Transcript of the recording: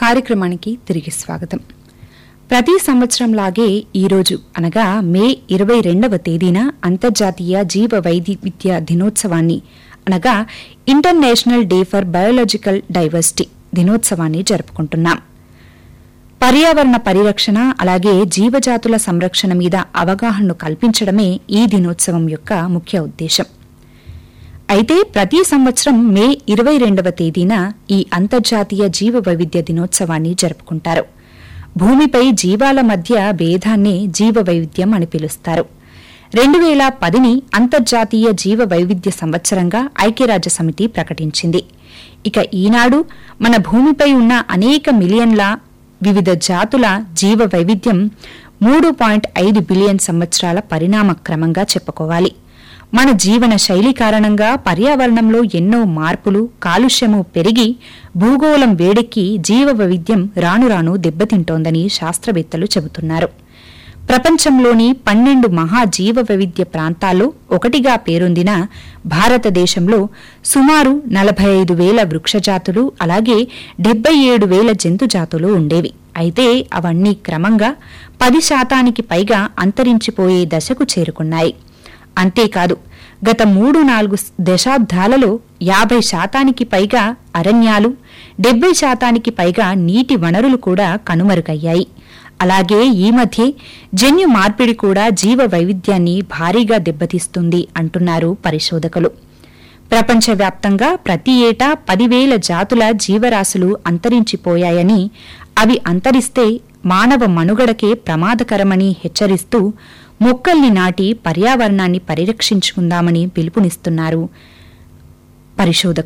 కార్యక్రమానికి తిరిగి స్వాగతం ప్రతి సంవత్సరంలాగే ఈరోజు అనగా మే ఇరవై రెండవ తేదీన అంతర్జాతీయ జీవ వైవిధ్య దినోత్సవాన్ని అనగా international day for biological diversity దినోత్సవాన్ని జరుపుకుంటున్నాం పర్యావరణ పరిరక్షణ అలాగే జీవజాతుల సంరక్షణ మీద అవగాహనను కల్పించడమే ఈ దినోత్సవం యొక్క ముఖ్య ఉద్దేశం అయితే ప్రతి సంవత్సరం మే ఇరవై రెండవ తేదీన ఈ అంతర్జాతీయ జీవ వైవిధ్య దినోత్సవాన్ని జరుపుకుంటారు భూమిపై జీవాల మధ్య భేదాన్నే జీవ వైవిధ్యం అని పిలుస్తారు రెండు వేల పదిని అంతర్జాతీయ జీవ వైవిధ్య సంవత్సరంగా ఐక్యరాజ్య సమితి ప్రకటించింది ఇక ఈనాడు మన భూమిపై ఉన్న అనేక మిలియన్ల వివిధ జాతుల జీవ వైవిధ్యం మూడు పాయింట్ ఐదు బిలియన్ సంవత్సరాల పరిణామ క్రమంగా చెప్పుకోవాలి మన జీవన శైలి కారణంగా పర్యావరణంలో ఎన్నో మార్పులు కాలుష్యము పెరిగి భూగోళం వేడెక్కి జీవ వైవిధ్యం రాను రాను దెబ్బతింటోందని శాస్త్రవేత్తలు చెబుతున్నారు ప్రపంచంలోని పన్నెండు మహా జీవ వైవిధ్య ప్రాంతాల్లో ఒకటిగా పేరొందిన భారతదేశంలో సుమారు నలభై ఐదు వేల వృక్షజాతులు అలాగే డెబ్బై ఏడు వేల జంతుజాతులు ఉండేవి అయితే అవన్నీ క్రమంగా పది శాతానికి పైగా అంతరించిపోయే దశకు చేరుకున్నాయి అంతేకాదు గత మూడు నాలుగు దశాబ్దాలలో యాభై శాతానికి పైగా అరణ్యాలు డెబ్బై శాతానికి పైగా నీటి వనరులు కూడా కనుమరుగయ్యాయి అలాగే ఈ మధ్య జన్యు మార్పిడి కూడా జీవ వైవిధ్యాన్ని భారీగా దెబ్బతీస్తుంది అంటున్నారు పరిశోధకులు ప్రపంచవ్యాప్తంగా ప్రతి ఏటా పదివేల జాతుల జీవరాశులు అంతరించిపోయాయని అవి అంతరిస్తే మానవ మనుగడకే ప్రమాదకరమని హెచ్చరిస్తూ మొక్కల్ని నాటి పర్యావరణాన్ని పరిరక్షించుకుందామని పిలుపునిస్తున్నారు పరిశోధకులు